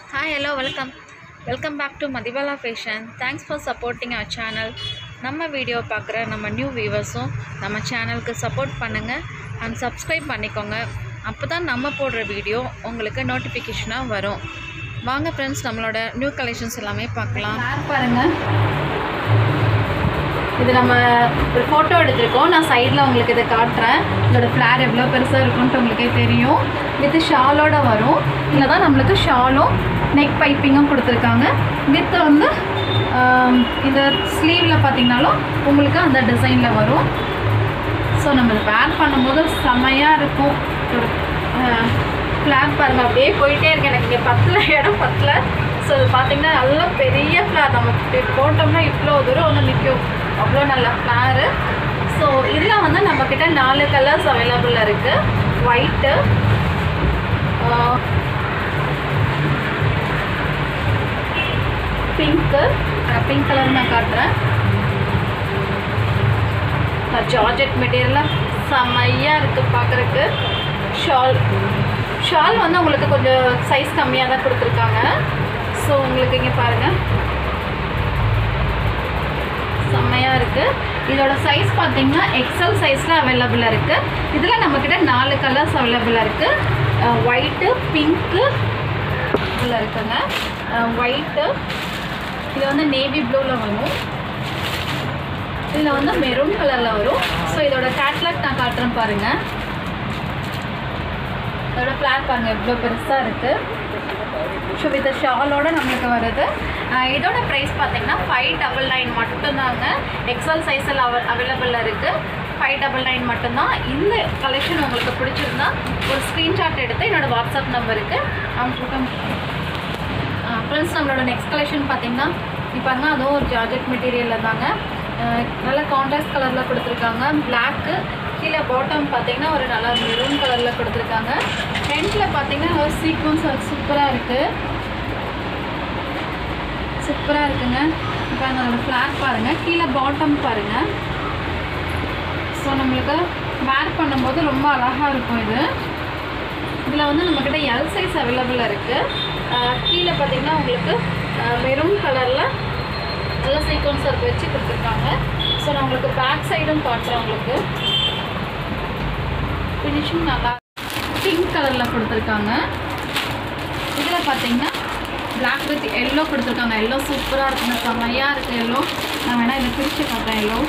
hi hello welcome welcome back to Mathibala fashion thanks for supporting our channel நம்ம video பார்க்குற நம்ம new வியூவர்ஸும் நம்ம சேனலுக்கு சப்போர்ட் பண்ணுங்கள் அண்ட் சப்ஸ்கிரைப் பண்ணிக்கோங்க அப்போ தான் நம்ம போடுற வீடியோ உங்களுக்கு நோட்டிஃபிகேஷனாக வரும் வாங்க ஃப்ரெண்ட்ஸ் நம்மளோட நியூ கலெக்ஷன்ஸ் எல்லாமே பார்க்கலாம் பாருங்க இது நம்ம ஒரு ஃபோட்டோ எடுத்திருக்கோம் நான் சைடில் உங்களுக்கு இதை காட்டுறேன் இதோட ஃப்ளார் எவ்வளோ பெருசாக இருக்கும்ன்ட்டு உங்களுக்கே தெரியும் வித் ஷாலோட வரும் இதில் தான் நம்மளுக்கு ஷாலும் நெக் பைப்பிங்கும் கொடுத்துருக்காங்க வித் வந்து ஆம், இந்த ஸ்லீவில் பார்த்தீங்கனாலும் உங்களுக்கு அந்த டிசைனில் வரும் ஸோ நம்ம இதை வேர் பண்ணும்போது செமையாக இருக்கும் ஒரு ஃப்ளாக் பாருங்கள் அப்படியே போயிட்டே இருக்கு எனக்கு இங்கே பத்தில் இடம் பத்தில் ஸோ இது பார்த்தீங்கன்னா நல்ல பெரிய ஃப்ளார் நம்ம இப்படி போட்டோம்னா இவ்வளோ தூரம் வந்து நிற்கும் அவ்வளோ நல்ல ஃப்ளாரு ஸோ இதில் வந்து நம்மக்கிட்ட நாலு கலர்ஸ் அவைலபிளாக இருக்குது ஒயிட்டு பிங்க்கு பிங்க் கலர் நான் காட்டுறேன் ஜார்ஜெட் மெட்டீரியலாக செம்மையாக இருக்குது பார்க்குறக்கு ஷால் ஷால் வந்து உங்களுக்கு கொஞ்சம் சைஸ் கம்மியாக தான் கொடுத்துருக்காங்க ஸோ உங்களுக்கு இங்கே பாருங்கள் செம்மையாக இருக்குது இதோட சைஸ் பார்த்தீங்கன்னா எக்ஸல் சைஸில் அவைலபிளாக இருக்குது இதில் நம்மக்கிட்ட நாலு கலர்ஸ் அவைலபிளாக இருக்குது ஒயிட்டு பிங்க்கு இதில் இருக்குங்க ஒயிட்டு இது வந்து நேவி ப்ளூவில் வரும் இதில் வந்து மெரூன் கலரில் வரும் ஸோ இதோட கேட்லாக் நான் காட்டுறேன் பாருங்கள் இதோட ஃப்ளாக் பாருங்கள் எவ்வளோ பெருசாக இருக்குது ஸோ வித் ஷாலோட நம்மளுக்கு வருது அஹ் இதோட ப்ரைஸ் பார்த்தீங்கன்னா ஃபைவ் டபுள் நைன் மட்டும்தாங்க எக்ஸல் சைஸில் அவ அவைலபிளாக இருக்குது ஃபைவ் டபுள் நைன் மட்டும்தான் இந்த கலெக்ஷன் உங்களுக்கு பிடிச்சிருந்தா ஒரு ஸ்க்ரீன்ஷாட் எடுத்து என்னோடய வாட்ஸ்அப் நம்பருக்கு அவங்க ஃப்ரெண்ட்ஸ் நம்மளோட நெக்ஸ்ட் கலெக்ஷன் பார்த்தீங்கன்னா இப்போ அதுவும் ஒரு ஜார்ஜெட் மெட்டீரியலில் தாங்க அஹ் நல்ல கான்ட்ராஸ்ட் கலரில் கொடுத்துருக்காங்க பிளாக்கு கீழே பாட்டம் பார்த்தீங்கன்னா ஒரு நல்ல மெரூன் கலரில் கொடுத்துருக்காங்க ஃப்ரண்ட்டில் பார்த்தீங்கன்னா ஒரு சீக்வன்ஸ் சூப்பராக இருக்குது சூப்பராக இருக்குங்க இப்போ அதோட ஃப்ளாக் பாருங்கள் கீழே பாட்டம் பாருங்கள் ஸோ நம்மளுக்கு வேர் பண்ணும்போது ரொம்ப அழகாக இருக்கும் இது இதில் வந்து நம்மக்கிட்ட எல் சைஸ் அவைலபிளாக இருக்குது கீழே பார்த்தீங்கன்னா உங்களுக்கு மெரூன் கலரில் நல்ல சீக்வன்ஸ் ஒர்க் வச்சு கொடுத்துருக்காங்க ஸோ நான் உங்களுக்கு பேக் சைடும் காட்டுறேன் உங்களுக்கு ஃபினிஷிங் நல்லா பிங்க் கலரில் கொடுத்துருக்காங்க இதில் பார்த்தீங்கன்னா Black வித் எல்லோ கொடுத்துருக்காங்க எல்லோ சூப்பராக இருக்குங்க செம்மையாக இருக்குது எல்லோ நான் வேணால் இதை பிரித்து காட்டுறேன் எல்லோ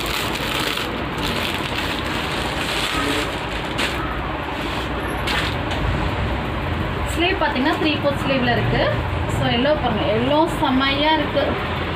ஸ்லீவ் பார்த்தீங்கன்னா த்ரீ ஃபோர்த் ஸ்லீவில் இருக்குது ஸோ எல்லோ பாருங்க எல்லோ செம்மையாக இருக்குது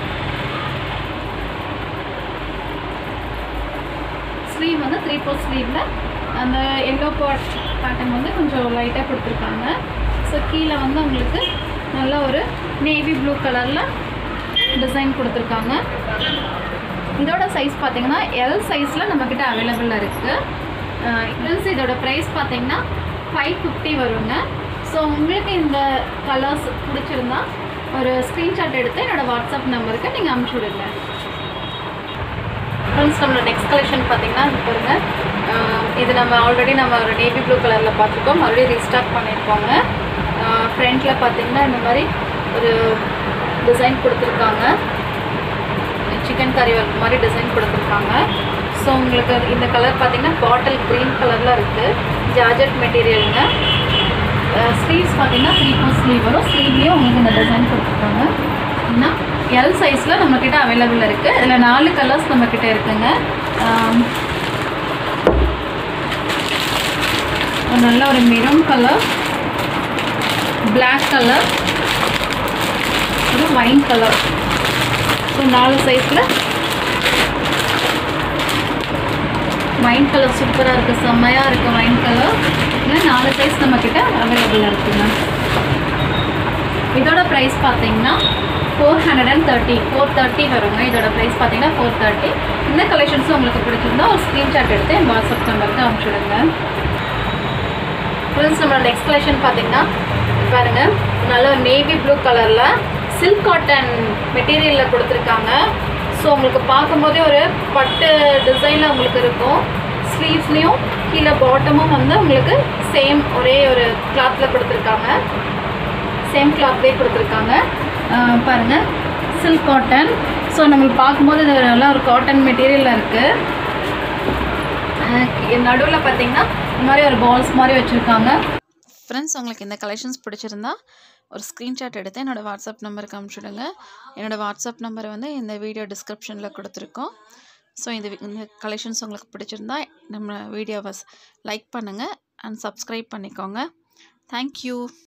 ஸ்லீவ் வந்து த்ரீ ஃபோர்த் ஸ்லீவில் அந்த எல்லோ பாட் பேட்டர்ன் வந்து கொஞ்சம் லைட்டாக கொடுத்துருக்காங்க ஸோ கீழே வந்து உங்களுக்கு நல்ல ஒரு நேவி ப்ளூ கலரில் டிசைன் கொடுத்துருக்காங்க இதோட சைஸ் பார்த்தீங்கன்னா எல் சைஸில் நம்மக்கிட்ட அவைலபிளாக இருக்குது ஃப்ரெண்ட்ஸ் இதோட ப்ரைஸ் பார்த்தீங்கன்னா ஃபைவ் ஃபிஃப்டி வருங்க ஸோ உங்களுக்கு இந்த கலர்ஸ் பிடிச்சிருந்தா ஒரு ஸ்க்ரீன்ஷாட் எடுத்து என்னோடய வாட்ஸ்அப் நம்பருக்கு நீங்கள் அனுப்பிச்சி விடுங்க ஃப்ரெண்ட்ஸ் நம்மளோட நெக்ஸ்ட் கலெக்ஷன் பார்த்தீங்கன்னா இது பாருங்க ஆஹ் இது நம்ம ஆல்ரெடி நம்ம ஒரு நேவி ப்ளூ கலரில் பார்த்துருக்கோம் மறுபடியும் ரீஸ்டாக் பண்ணியிருக்கோங்க ஃப்ரண்ட்டில் பார்த்தீங்கன்னா இந்த மாதிரி ஒரு டிசைன் கொடுத்துருக்காங்க சிக்கன் கறி ஒர்க் மாதிரி டிசைன் கொடுத்துருக்காங்க ஸோ உங்களுக்கு இந்த கலர் பார்த்தீங்கன்னா பாட்டில் க்ரீன் கலரில் இருக்குது ஜார்ஜெட் மெட்டீரியலுங்க ஸ்லீவ்ஸ் பார்த்தீங்கன்னா த்ரீ ஃபோர் ஸ்லீவ் வரும் ஸ்லீவ்லேயும் உங்களுக்கு இந்த டிசைன் கொடுத்துருக்காங்க ஏன்னா எல் சைஸில் நம்மக்கிட்ட அவைலபிள் இருக்குது இதில் நாலு கலர்ஸ் நம்மக்கிட்ட இருக்குங்க ஆம், ஒரு நல்ல ஒரு மெரூன் கலர் பிளாக் கலர் ஒரு ஒயின் கலர் ஸோ நாலு சைஸில் ஒயின் கலர் சூப்பராக இருக்குது செம்மையாக இருக்குது ஒயின் கலர் இதில் நாலு சைஸ் நம்மக்கிட்ட அவைலபிளாக இருக்குங்க இதோட ப்ரைஸ் பார்த்தீங்கன்னா four hundred and thirty four thirty வருங்க இதோட ப்ரைஸ் பார்த்தீங்கன்னா ஃபோர் தேர்ட்டி இந்த கலெக்ஷன்ஸும் உங்களுக்கு பிடிச்சிருந்தா ஒரு ஸ்க்ரீன்ஷாட் எடுத்து என் வாட்ஸ்அப் நம்பருக்கு அனுப்பிச்சுடுங்க ஃப்ரெண்ட்ஸ் நம்மளோட நெக்ஸ்ட் கலெக்ஷன் பார்த்தீங்கன்னா பாருங்க நல்ல ஒரு நேவி ப்ளூ கலரில் சில்க் காட்டன் மெட்டீரியலில் கொடுத்துருக்காங்க ஸோ உங்களுக்கு பார்க்கும்போதே ஒரு பட்டு டிசைனில் உங்களுக்கு இருக்கும் ஸ்லீவ்ஸ்லேயும் கீழே பாட்டமும் வந்து உங்களுக்கு சேம் ஒரே ஒரு கிளாத்தில் கொடுத்துருக்காங்க சேம் கிளாத்லேயே கொடுத்துருக்காங்க அஹ் பாருங்க சில்க் காட்டன் ஸோ நம்மளுக்கு பார்க்கும்போது இது நல்லா ஒரு காட்டன் மெட்டீரியலில் இருக்குது நடுவில் பார்த்தீங்கன்னா இந்த மாதிரி ஒரு பால்ஸ் மாதிரி வச்சுருக்காங்க ஃப்ரெண்ட்ஸ் உங்களுக்கு இந்த கலெக்ஷன்ஸ் பிடிச்சிருந்தா ஒரு ஸ்க்ரீன்ஷாட் எடுத்து என்னோடய வாட்ஸ்அப் நம்பருக்கு அனுப்பிச்சுடுங்க என்னோடய வாட்ஸ்அப் நம்பர் வந்து இந்த வீடியோ டிஸ்கிரிப்ஷனில் கொடுத்துருக்கோம் ஸோ இந்த வி- இந்த கலெக்ஷன்ஸ் உங்களுக்கு பிடிச்சிருந்தா நம்ம வீடியோவை லைக் பண்ணுங்கள் அண்ட் சப்ஸ்கிரைப் பண்ணிக்கோங்க தேங்க்யூ